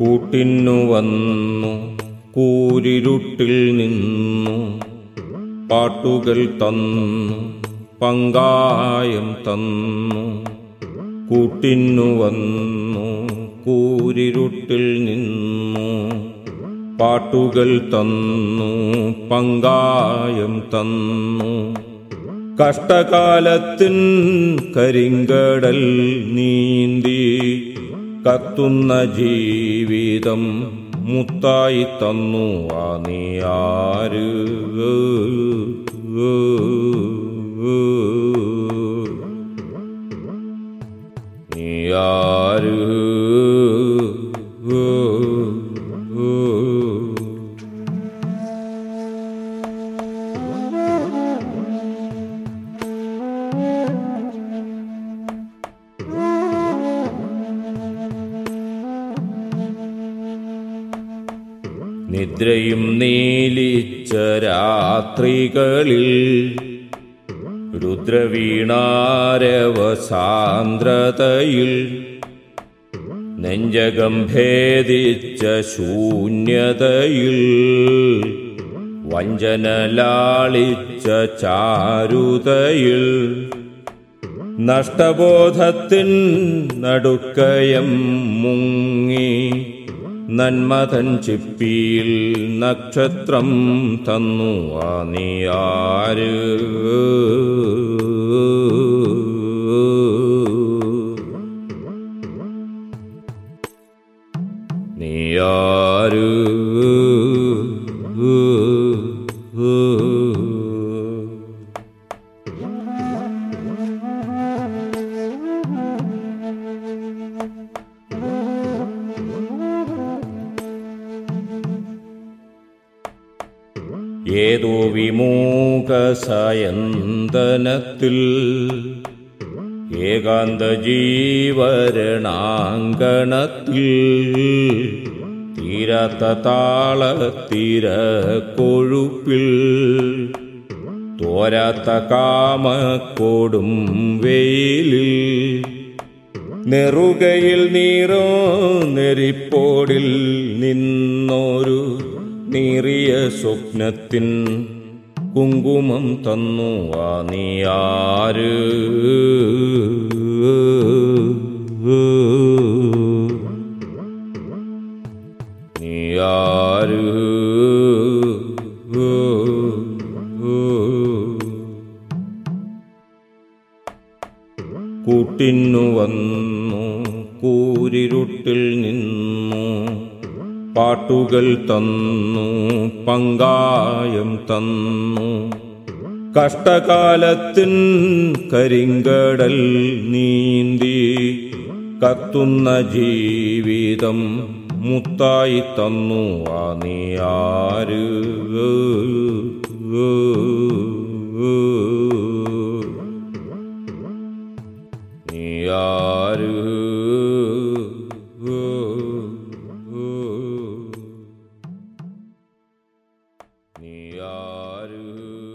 കൂട്ടിന്നു വന്നു കൂരിരുട്ടിൽ നിന്നു പാട്ടുകൾ തന്നു പങ്കായം തന്നു കൂട്ടിന്നു വന്നു കൂരിരുട്ടിൽ നിന്നു പാട്ടുകൾ തന്നു പങ്കായം തന്നു കഷ്ടകാലത്തിൻ കരിങ്കടൽ നീന്തി കത്തുന്ന ജീവിതം മുത്തായി തന്നു ആ നീ ആര് നീ ആര് നിദ്രയും നീലിച്ച രാത്രികളിൽ രുദ്രവീണാരവസാന്ദ്രതയിൽ നെഞ്ചകം ഭേദിച്ച ശൂന്യതയിൽ വഞ്ചന ലാളിച്ച ചാരുതയിൽ നഷ്ടബോധത്തിൻ നടുക്കയം മുങ്ങി നന്മതൻ ചിപ്പിയിൽ നക്ഷത്രം തന്നു ആ നീ ആര് നീ ആര് ഏതോ വിമൂക സയന്തനത്തിൽ ഏകാന്ത ജീവരണാങ്കണത്തിൽ തീരാത്ത താളത്തിര കൊഴുപ്പിൽ തോരാത്ത കാമക്കോടും വെയിലിൽ നെറുകയിൽ നീറോ നെരിപ്പോടിൽ നിന്നൊരു നീറിയ സ്വപ്നത്തിൻ കുങ്കുമം തന്നു ആ നീ ആര് നീ ആര് കൂട്ടിന്നു വന്നു കൂരിരുട്ടിൽ നിന്നു പാട്ടുകൾ തന്നു പങ്കായം തന്നു കഷ്ടകാലത്തിൻ കരിങ്കടൽ നീന്തി കത്തുന്ന ജീവിതം മുത്തായി തന്നു ആ നീ ആര് നീ ആര് നീ ആര്